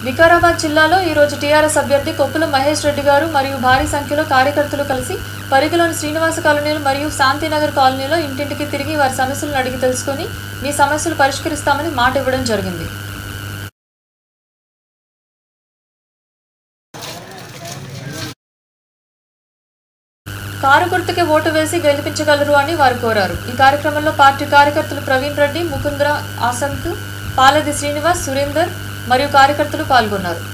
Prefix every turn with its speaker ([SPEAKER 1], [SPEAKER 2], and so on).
[SPEAKER 1] వికారాబాద్ జిల్లాలో ఈరోజు టీఆర్ఎస్ అభ్యర్థి కొప్పుల మహేష్ రెడ్డి గారు మరియు భారీ సంఖ్యలో కార్యకర్తలు కలిసి పరిధిలోని శ్రీనివాస కాలనీలు మరియు శాంతినగర్ కాలనీలో ఇంటింటికి తిరిగి వారి సమస్యలను అడిగి తెలుసుకొని మీ సమస్యలు పరిష్కరిస్తామని మాట ఇవ్వడం జరిగింది కారు గుర్తుకి ఓటు వేసి గెలిపించగలరు అని వారు కోరారు ఈ కార్యక్రమంలో పార్టీ కార్యకర్తలు ప్రవీణ్ రెడ్డి ముకుంద్ర ఆసంత్ పాలది శ్రీనివాస్ సురేందర్ మరియు కార్యకర్తలు పాల్గొన్నారు